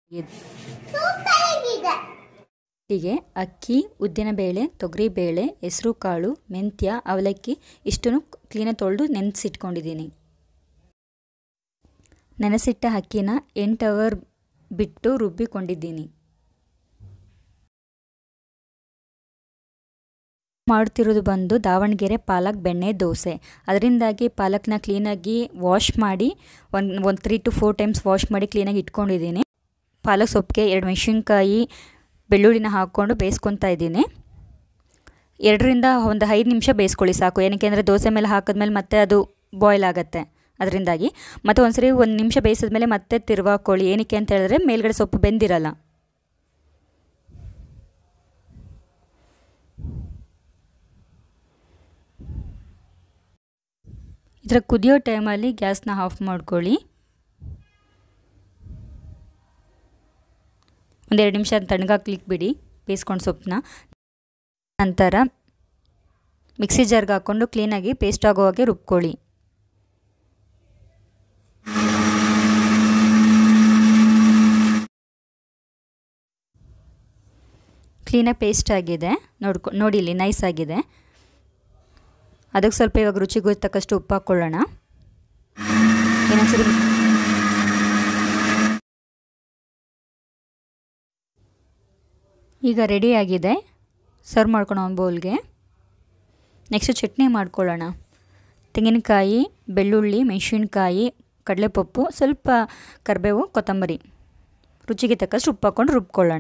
ಹೀಗೆ ಅಕ್ಕಿ ಉದ್ದಿನಬೇಳೆ ತೊಗರಿಬೇಳೆ ಹೆಸರು ಕಾಳು ಮೆಂತ್ಯ ಅವಲಕ್ಕಿ ಇಷ್ಟನ್ನು ಕ್ಲೀನಾಗಿ ತೊಳೆದು ನೆನೆಸಿಟ್ಕೊಂಡಿದ್ದೀನಿ ನೆನೆಸಿಟ್ಟ ಅಕ್ಕಿನ ಎಂಟು ಅವರ್ ಬಿಟ್ಟು ರುಬ್ಬಿಕೊಂಡಿದ್ದೀನಿ ಮಾಡ್ತಿರೋದು ಬಂದು ದಾವಣಗೆರೆ ಪಾಲಕ್ ಬೆಣ್ಣೆ ದೋಸೆ ಅದರಿಂದಾಗಿ ಪಾಲಕ್ನ ಕ್ಲೀನಾಗಿ ವಾಶ್ ಮಾಡಿ ಒಂದು ಒಂದು three to four times wash ಮಾಡಿ ಕ್ಲೀನಾಗಿ ಇಟ್ಕೊಂಡಿದ್ದೀನಿ ಪಾಲಕ್ ಸೊಪ್ಪಿಗೆ ಎರಡು ಮೆಣಸಿನ್ಕಾಯಿ ಬೆಳ್ಳುಳ್ಳಿನ ಹಾಕ್ಕೊಂಡು ಬೇಯಿಸ್ಕೊತಾ ಇದ್ದೀನಿ ಎರಡರಿಂದ ಒಂದು ಐದು ನಿಮಿಷ ಬೇಯಿಸ್ಕೊಳ್ಳಿ ಸಾಕು ಏನಕ್ಕೆ ಅಂದರೆ ದೋಸೆ ಮೇಲೆ ಹಾಕಿದ್ಮೇಲೆ ಮತ್ತೆ ಅದು ಬಾಯ್ಲ್ ಆಗುತ್ತೆ ಅದರಿಂದಾಗಿ ಮತ್ತು ಒಂದ್ಸರಿ ಒಂದು ನಿಮಿಷ ಬೇಯಿಸಿದ್ಮೇಲೆ ಮತ್ತೆ ತಿರುವಾಕೊಳ್ಳಿ ಏನಕ್ಕೆ ಅಂತ ಹೇಳಿದ್ರೆ ಮೇಲ್ಗಡೆ ಸೊಪ್ಪು ಬೆಂದಿರಲ್ಲ ಇದರ ಕುದಿಯೋ ಟೈಮಲ್ಲಿ ಗ್ಯಾಸ್ನ ಆಫ್ ಮಾಡ್ಕೊಳ್ಳಿ ಒಂದೆರಡು ನಿಮಿಷ ತಣ್ಣಗಾಕ್ಲಿಕ್ಕೆ ಬಿಡಿ ಬೇಯಿಸ್ಕೊಂಡು ಸೊಪ್ಪನ್ನ ನಂತರ ಮಿಕ್ಸಿ ಜಾರ್ಗೆ ಹಾಕ್ಕೊಂಡು ಕ್ಲೀನಾಗಿ ಪೇಸ್ಟ್ ಆಗೋ ಹಾಗೆ ರುಬ್ಕೊಳ್ಳಿ ಕ್ಲೀನಾಗಿ ಪೇಸ್ಟ್ ಆಗಿದೆ ನೋಡ್ಕೊ ನೋಡಿ ಇಲ್ಲಿ ನೈಸ್ ಆಗಿದೆ ಅದಕ್ಕೆ ಸ್ವಲ್ಪ ಇವಾಗ ರುಚಿಗೆ ತಕ್ಕಷ್ಟು ಉಪ್ಪು ಹಾಕ್ಕೊಳ್ಳೋಣ ಇನ್ನೊಂದ್ಸರಿ ಈಗ ರೆಡಿ ಆಗಿದೆ ಸರ್ವ್ ಮಾಡ್ಕೊಳೋ ಒಂದು ಬೌಲ್ಗೆ ನೆಕ್ಸ್ಟ್ ಚಟ್ನಿ ಮಾಡ್ಕೊಳ್ಳೋಣ ತೆಂಗಿನಕಾಯಿ ಬೆಳ್ಳುಳ್ಳಿ ಮೆಣಸಿನ್ಕಾಯಿ ಕಡಲೆಪಪ್ಪು ಸ್ವಲ್ಪ ಕರಿಬೇವು ಕೊತ್ತಂಬರಿ ರುಚಿಗೆ ತಕ್ಕಷ್ಟು ಉಪ್ಪು ಹಾಕ್ಕೊಂಡು ರುಬ್ಕೊಳ್ಳೋಣ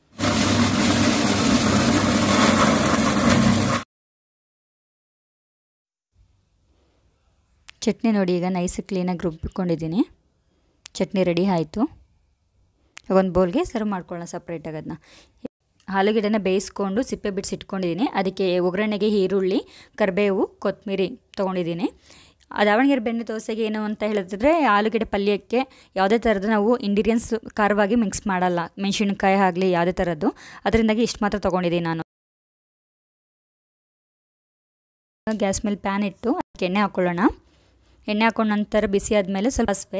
ಚಟ್ನಿ ನೋಡಿ ಈಗ ನೈಸ್ ಕ್ಲೀನಾಗಿ ರುಬ್ಬಿಕೊಂಡಿದ್ದೀನಿ ಚಟ್ನಿ ರೆಡಿ ಆಯಿತು ಒಂದು ಬೌಲ್ಗೆ ಸರ್ವ್ ಮಾಡ್ಕೊಳ್ಳೋಣ ಸಪ್ರೇಟಾಗಿ ಅದನ್ನ ಆಲೂಗೆಡ್ಡೆನ ಬೇಯಿಸ್ಕೊಂಡು ಸಿಪ್ಪೆ ಬಿಡಿಸಿಟ್ಕೊಂಡಿದ್ದೀನಿ ಅದಕ್ಕೆ ಒಗ್ಗರಣೆಗೆ ಈರುಳ್ಳಿ ಕರಿಬೇವು ಕೊತ್ತಂಬರಿ ತೊಗೊಂಡಿದ್ದೀನಿ ಆ ದಾವಣಗೆರೆ ಬೆಣ್ಣೆ ದೋಸೆಗೆ ಏನು ಅಂತ ಹೇಳಿದ್ರೆ ಆಲೂಗೆಡ್ಡೆ ಪಲ್ಯಕ್ಕೆ ಯಾವುದೇ ಥರದ್ದು ನಾವು ಇಂಗ್ರೀಡಿಯನ್ಸ್ ಖಾರವಾಗಿ ಮಿಕ್ಸ್ ಮಾಡಲ್ಲ ಮೆಣಸಿನ್ಕಾಯಿ ಆಗಲಿ ಯಾವುದೇ ಥರದ್ದು ಅದರಿಂದಾಗಿ ಇಷ್ಟು ಮಾತ್ರ ತೊಗೊಂಡಿದ್ದೀನಿ ನಾನು ಗ್ಯಾಸ್ ಮೇಲೆ ಪ್ಯಾನ್ ಇಟ್ಟು ಅದಕ್ಕೆ ಎಣ್ಣೆ ಹಾಕ್ಕೊಳ್ಳೋಣ ಎಣ್ಣೆ ಹಾಕೊಂಡ ನಂತರ ಬಿಸಿ ಆದಮೇಲೆ ಸ್ವಲ್ಪ ಹಸಿವೆ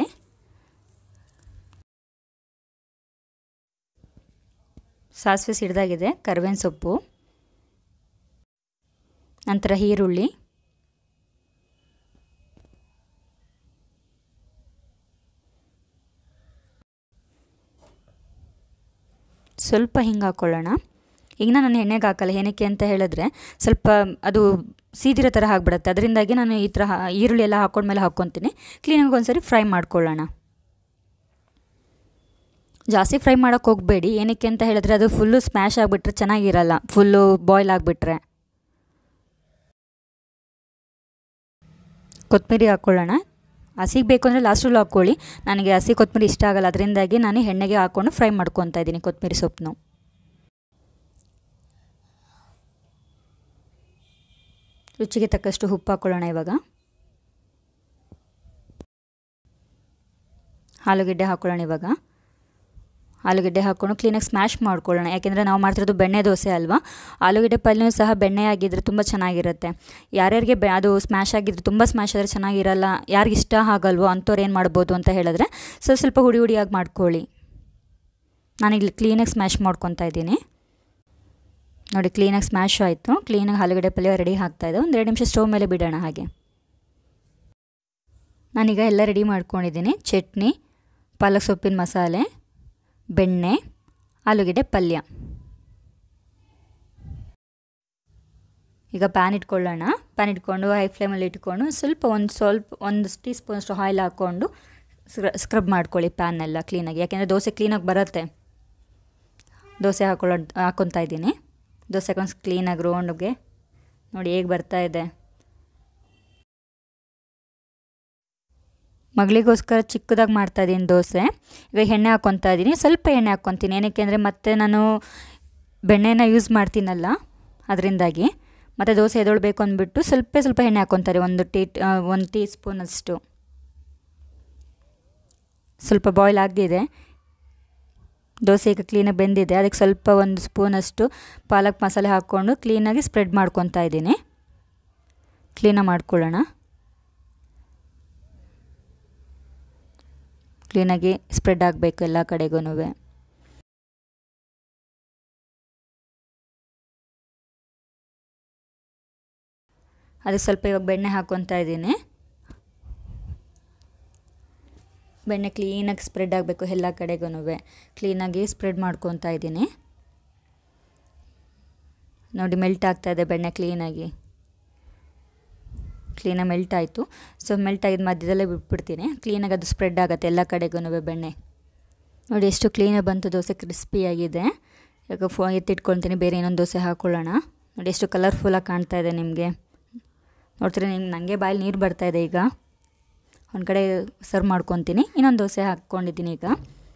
ಸಾಸಿವೆ ಸಿಡ್ದಾಗಿದೆ ಕರಿಬೇವಿನ ಸೊಪ್ಪು ನಂತರ ಈರುಳ್ಳಿ ಸ್ವಲ್ಪ ಹಿಂಗೆ ಹಾಕ್ಕೊಳ್ಳೋಣ ಈಗ ನಾನು ಎಣ್ಣೆಗೆ ಹಾಕಲ್ಲ ಏನಕ್ಕೆ ಅಂತ ಹೇಳಿದ್ರೆ ಸ್ವಲ್ಪ ಅದು ಸೀದಿರೋ ಥರ ಆಗಿಬಿಡುತ್ತೆ ಅದರಿಂದಾಗಿ ನಾನು ಈ ಥರ ಈರುಳ್ಳಿ ಎಲ್ಲ ಹಾಕೊಂಡ್ಮೇಲೆ ಹಾಕ್ಕೊತೀನಿ ಕ್ಲೀನಾಗಿ ಒಂದ್ಸರಿ ಫ್ರೈ ಮಾಡ್ಕೊಳ್ಳೋಣ ಜಾಸ್ತಿ ಫ್ರೈ ಮಾಡೋಕ್ಕೆ ಹೋಗಬೇಡಿ ಏನಕ್ಕೆ ಅಂತ ಹೇಳಿದ್ರೆ ಅದು ಫುಲ್ಲು ಸ್ಮ್ಯಾಶ್ ಆಗಿಬಿಟ್ರೆ ಚೆನ್ನಾಗಿರಲ್ಲ ಫುಲ್ಲು ಬಾಯ್ಲ್ ಆಗಿಬಿಟ್ರೆ ಕೊತ್ತಂಬರಿ ಹಾಕ್ಕೊಳ್ಳೋಣ ಹಸಿಗೆ ಬೇಕು ಅಂದರೆ ಲಾಸ್ಟಲ್ಲಿ ಹಾಕ್ಕೊಳ್ಳಿ ನನಗೆ ಹಸಿ ಕೊತ್ತಂಬರಿ ಇಷ್ಟ ಆಗಲ್ಲ ಅದರಿಂದಾಗಿ ನಾನು ಎಣ್ಣೆಗೆ ಹಾಕ್ಕೊಂಡು ಫ್ರೈ ಮಾಡ್ಕೊತಾ ಇದ್ದೀನಿ ಕೊತ್ತಂಬರಿ ಸೊಪ್ಪನ್ನು ರುಚಿಗೆ ತಕ್ಕಷ್ಟು ಉಪ್ಪು ಹಾಕ್ಕೊಳ್ಳೋಣ ಇವಾಗ ಆಲೂಗೆಡ್ಡೆ ಹಾಕ್ಕೊಳ್ಳೋಣ ಇವಾಗ ಆಲೂಗೆಡ್ಡೆ ಹಾಕ್ಕೊಂಡು ಕ್ಲೀನಾಗಿ ಸ್ಮ್ಯಾಶ್ ಮಾಡ್ಕೊಳ್ಳೋಣ ಯಾಕೆಂದರೆ ನಾವು ಮಾಡ್ತಿರೋದು ಬೆಣ್ಣೆ ದೋಸೆ ಅಲ್ವಾ ಆಲೂಗೆಡ್ಡೆ ಪಲ್ಯನೂ ಸಹ ಬೆಣ್ಣೆ ಆಗಿದ್ದರೆ ತುಂಬ ಚೆನ್ನಾಗಿರುತ್ತೆ ಯಾರ್ಯಾರಿಗೆ ಬೆ ಅದು ಸ್ಮ್ಯಾಶ್ ಆಗಿದ್ರೆ ತುಂಬ ಸ್ಮ್ಯಾಶ್ ಆದರೆ ಚೆನ್ನಾಗಿರಲ್ಲ ಯಾರಿಗೆ ಇಷ್ಟ ಆಗಲ್ವೋ ಅಂಥವ್ರು ಏನು ಮಾಡ್ಬೋದು ಅಂತ ಹೇಳಿದ್ರೆ ಸ್ವಲ್ಪ ಸ್ವಲ್ಪ ಹುಡಿ ಹುಡಿಯಾಗಿ ಮಾಡ್ಕೊಳ್ಳಿ ನಾನಿಲ್ಲಿ ಕ್ಲೀನಾಗಿ ಸ್ಮ್ಯಾಶ್ ಮಾಡ್ಕೊತಾ ಇದ್ದೀನಿ ನೋಡಿ ಕ್ಲೀನಾಗಿ ಸ್ಮ್ಯಾಶ್ ಆಯಿತು ಕ್ಲೀನಾಗಿ ಆಲೂಗಡ್ಡೆ ಪಲ್ಯ ರೆಡಿ ಆಗ್ತಾಯಿದೆ ಒಂದು ಎರಡು ನಿಮಿಷ ಸ್ಟವ್ ಮೇಲೆ ಬಿಡೋಣ ಹಾಗೆ ನಾನೀಗ ಎಲ್ಲ ರೆಡಿ ಮಾಡ್ಕೊಂಡಿದ್ದೀನಿ ಚಟ್ನಿ ಪಾಲಕ್ ಸೊಪ್ಪಿನ ಮಸಾಲೆ ಬೆಣ್ಣೆ ಆಲೂಗೆಡ್ಡೆ ಪಲ್ಯ ಈಗ ಪ್ಯಾನ್ ಇಟ್ಕೊಳ್ಳೋಣ ಪ್ಯಾನ್ ಇಟ್ಕೊಂಡು ಹೈ ಫ್ಲೇಮಲ್ಲಿ ಇಟ್ಕೊಂಡು ಸ್ವಲ್ಪ ಒಂದು ಸ್ವಲ್ಪ ಒಂದು ಟೀ ಸ್ಪೂನಷ್ಟು ಆಯಿಲ್ ಹಾಕ್ಕೊಂಡು ಸ್ಕ್ರಬ್ ಮಾಡ್ಕೊಳ್ಳಿ ಪ್ಯಾನೆಲ್ಲ ಕ್ಲೀನಾಗಿ ಯಾಕೆಂದರೆ ದೋಸೆ ಕ್ಲೀನಾಗಿ ಬರುತ್ತೆ ದೋಸೆ ಹಾಕೊಳ್ಳೋ ಹಾಕ್ಕೊತಾ ಇದ್ದೀನಿ ದೋಸೆ ಹಾಕೊಂಡು ಕ್ಲೀನಾಗಿ ರೌಂಡ್ಗೆ ನೋಡಿ ಹೇಗೆ ಬರ್ತಾ ಇದೆ ಮಗಳಿಗೋಸ್ಕರ ಚಿಕ್ಕದಾಗಿ ಮಾಡ್ತಾಯಿದ್ದೀನಿ ದೋಸೆ ಈಗ ಎಣ್ಣೆ ಹಾಕ್ಕೊತಾ ಇದ್ದೀನಿ ಸ್ವಲ್ಪ ಎಣ್ಣೆ ಹಾಕ್ಕೊತೀನಿ ಏನಕ್ಕೆ ಅಂದರೆ ಮತ್ತೆ ನಾನು ಬೆಣ್ಣೆನ ಯೂಸ್ ಮಾಡ್ತೀನಲ್ಲ ಅದರಿಂದಾಗಿ ಮತ್ತು ದೋಸೆ ಎದೊಳ್ಬೇಕು ಅಂದ್ಬಿಟ್ಟು ಸ್ವಲ್ಪ ಸ್ವಲ್ಪ ಎಣ್ಣೆ ಹಾಕ್ಕೊತಾರೆ ಒಂದು ಟೀ ಒಂದು ಟೀ ಸ್ಪೂನಷ್ಟು ಸ್ವಲ್ಪ ಬಾಯ್ಲ್ ಆಗಿದೆ ದೋಸೆ ಈಗ ಕ್ಲೀನಾಗಿ ಬೆಂದಿದೆ ಅದಕ್ಕೆ ಸ್ವಲ್ಪ ಒಂದು ಸ್ಪೂನಷ್ಟು ಪಾಲಕ್ ಮಸಾಲೆ ಹಾಕ್ಕೊಂಡು ಕ್ಲೀನಾಗಿ ಸ್ಪ್ರೆಡ್ ಮಾಡ್ಕೊತಾ ಇದ್ದೀನಿ ಕ್ಲೀನಾಗಿ ಮಾಡ್ಕೊಳ್ಳೋಣ ಕ್ಲೀನಾಗಿ ಸ್ಪ್ರೆಡ್ ಆಗಬೇಕು ಎಲ್ಲ ಕಡೆಗೂ ಅದಕ್ಕೆ ಸ್ವಲ್ಪ ಇವಾಗ ಬೆಣ್ಣೆ ಹಾಕ್ಕೊತಾ ಇದ್ದೀನಿ ಬೆಣ್ಣೆ ಕ್ಲೀನಾಗಿ ಸ್ಪ್ರೆಡ್ ಆಗಬೇಕು ಎಲ್ಲ ಕಡೆಗೂ ಕ್ಲೀನಾಗಿ ಸ್ಪ್ರೆಡ್ ಮಾಡ್ಕೊತಾ ಇದ್ದೀನಿ ನೋಡಿ ಮೆಲ್ಟ್ ಆಗ್ತಾಯಿದೆ ಬೆಣ್ಣೆ ಕ್ಲೀನಾಗಿ ಕ್ಲೀನಾಗಿ ಮೆಲ್ಟ್ ಆಯಿತು ಸೊ ಮೆಲ್ಟ್ ಆಗಿದ ಮಧ್ಯದಲ್ಲೇ ಬಿಟ್ಬಿಡ್ತೀನಿ ಕ್ಲೀನಾಗಿ ಅದು ಸ್ಪ್ರೆಡ್ ಆಗುತ್ತೆ ಎಲ್ಲ ಕಡೆಗೂ ಬೆಣ್ಣೆ ನೋಡಿ ಎಷ್ಟು ಕ್ಲೀನಾಗಿ ಬಂತು ದೋಸೆ ಕ್ರಿಸ್ಪಿಯಾಗಿದೆ ಈಗ ಫೋ ಎತ್ತಿಟ್ಕೊಳ್ತೀನಿ ಬೇರೆ ಇನ್ನೊಂದು ದೋಸೆ ಹಾಕ್ಕೊಳ್ಳೋಣ ನೋಡಿ ಎಷ್ಟು ಕಲರ್ಫುಲ್ಲಾಗಿ ಕಾಣ್ತಾ ಇದೆ ನಿಮಗೆ ನೋಡ್ತೀರಿ ನಿಮ್ಗೆ ನನಗೆ ಬಾಯಲ್ಲಿ ನೀರು ಬರ್ತಾಯಿದೆ ಈಗ ಒಂದು ಕಡೆ ಸರ್ವ್ ಮಾಡ್ಕೊತೀನಿ ಇನ್ನೊಂದು ದೋಸೆ ಹಾಕ್ಕೊಂಡಿದ್ದೀನಿ ಈಗ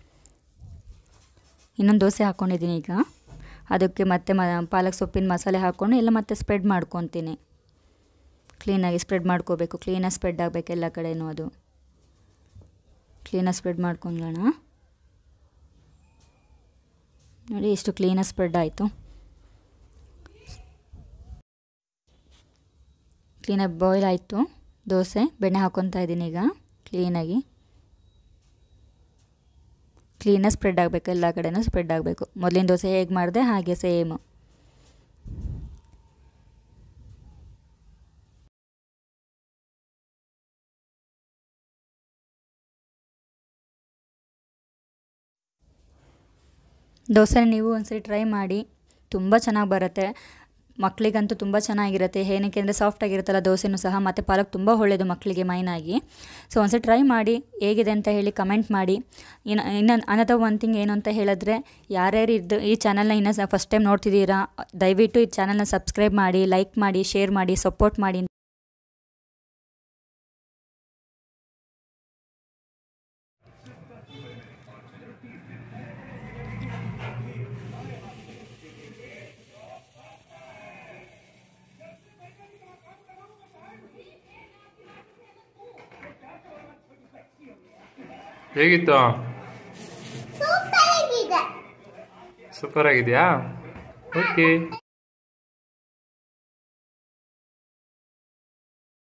ಇನ್ನೊಂದು ದೋಸೆ ಹಾಕ್ಕೊಂಡಿದ್ದೀನಿ ಈಗ ಅದಕ್ಕೆ ಮತ್ತೆ ಮ ಪಾಲಕ್ ಸೊಪ್ಪಿನ ಮಸಾಲೆ ಹಾಕ್ಕೊಂಡು ಎಲ್ಲ ಮತ್ತೆ ಸ್ಪ್ರೆಡ್ ಮಾಡ್ಕೊತೀನಿ ಕ್ಲೀನಾಗಿ ಸ್ಪ್ರೆಡ್ ಮಾಡ್ಕೋಬೇಕು ಕ್ಲೀನಾಗಿ ಸ್ಪ್ರೆಡ್ ಆಗಬೇಕು ಎಲ್ಲ ಕಡೆಯೂ ಅದು ಕ್ಲೀನಾಗಿ ಸ್ಪ್ರೆಡ್ ಮಾಡ್ಕೊಳ್ಳೋಣ ನೋಡಿ ಎಷ್ಟು ಕ್ಲೀನಾಗಿ ಸ್ಪ್ರೆಡ್ ಆಯಿತು ಕ್ಲೀನಾಗಿ ಬಾಯ್ಲ್ ಆಯಿತು ದೋಸೆ ಬೆಣ್ಣೆ ಹಾಕ್ಕೊತಾ ಇದ್ದೀನಿ ಈಗ ಕ್ಲೀನಾಗಿ ಕ್ಲೀನಾಗಿ ಸ್ಪ್ರೆಡ್ ಆಗಬೇಕು ಎಲ್ಲ ಕಡೆನೂ ಸ್ಪ್ರೆಡ್ ಆಗಬೇಕು ಮೊದಲಿನ ದೋಸೆ ಹೇಗೆ ಮಾಡಿದೆ ಹಾಗೆ ಸೇಮು ದೋಸೆ ನೀವು ಒಂದ್ಸರಿ ಟ್ರೈ ಮಾಡಿ ತುಂಬ ಚೆನ್ನಾಗಿ ಬರುತ್ತೆ ಮಕ್ಕಳಿಗಂತೂ ತುಂಬ ಚೆನ್ನಾಗಿರುತ್ತೆ ಏನಕ್ಕೆ ಅಂದರೆ ಸಾಫ್ಟಾಗಿರುತ್ತಲ್ಲ ದೋಸೆನೂ ಸಹ ಮತ್ತು ಪಾಲಕ್ ತುಂಬ ಒಳ್ಳೆಯದು ಮಕ್ಕಳಿಗೆ ಮೈನಾಗಿ ಸೊ ಒಂದ್ಸರಿ ಟ್ರೈ ಮಾಡಿ ಹೇಗಿದೆ ಅಂತ ಹೇಳಿ ಕಮೆಂಟ್ ಮಾಡಿ ಇನ್ನು ಇನ್ನು ಅನ್ನದ ಒನ್ ಥಿಂಗ್ ಏನು ಅಂತ ಹೇಳಿದ್ರೆ ಯಾರ್ಯಾರು ಇದು ಈ ಚಾನಲ್ನ ಇನ್ನೂ ಫಸ್ಟ್ ಟೈಮ್ ನೋಡ್ತಿದ್ದೀರಾ ದಯವಿಟ್ಟು ಈ ಚಾನಲ್ನ ಸಬ್ಸ್ಕ್ರೈಬ್ ಮಾಡಿ ಲೈಕ್ ಮಾಡಿ ಶೇರ್ ಮಾಡಿ ಸಪೋರ್ಟ್ ಮಾಡಿ ಹೇಗಿತ್ತು ಸೂಪರ್ ಆಗಿದೆ ಸೂಪರ್ ಆಗಿದೆಯಾ ಓಕೆ